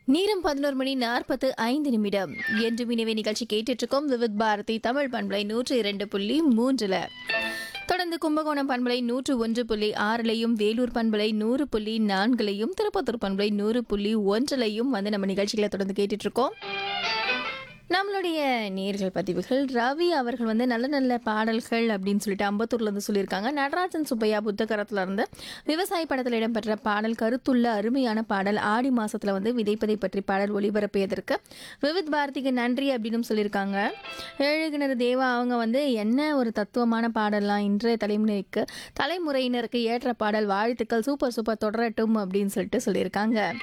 நேரம் பதினோரு மணி நாற்பத்து ஐந்து நிமிடம் என்று மினிவே நிகழ்ச்சி கேட்டுட்டு இருக்கோம் விவித் பாரதி தமிழ் பண்பலை நூற்று இரண்டு புள்ளி மூன்றுல தொடர்ந்து கும்பகோணம் பண்பலை நூற்று ஒன்று புள்ளி ஆறுலையும் வேலூர் பண்பலை நூறு புள்ளி நான்குலையும் திருப்பத்தூர் பண்பலை நூறு புள்ளி ஒன்றுலையும் வந்து நம்ம நிகழ்ச்சிகளை தொடர்ந்து கேட்டுட்டு இருக்கோம் நம்மளுடைய நேர்கள் பதிவுகள் ரவி அவர்கள் வந்து நல்ல நல்ல பாடல்கள் அப்படின்னு சொல்லிட்டு அம்பத்தூர்ல இருந்து சொல்லியிருக்காங்க நடராஜன் சுப்பையா புத்தகரத்துல இருந்து விவசாய படத்தில் இடம்பெற்ற பாடல் கருத்துள்ள அருமையான பாடல் ஆடி மாசத்துல வந்து விதைப்பதை பற்றி பாடல் ஒளிபரப்பியதற்கு விவித் பாரதிக்கு நன்றி அப்படின்னு சொல்லியிருக்காங்க ஏழுகிணறு தேவா அவங்க வந்து என்ன ஒரு தத்துவமான பாடல்லாம் இன்றைய தலைமுறைக்கு தலைமுறையினருக்கு ஏற்ற பாடல் வாழ்த்துக்கள் சூப்பர் சூப்பர் தொடரட்டும் அப்படின்னு சொல்லிட்டு சொல்லியிருக்காங்க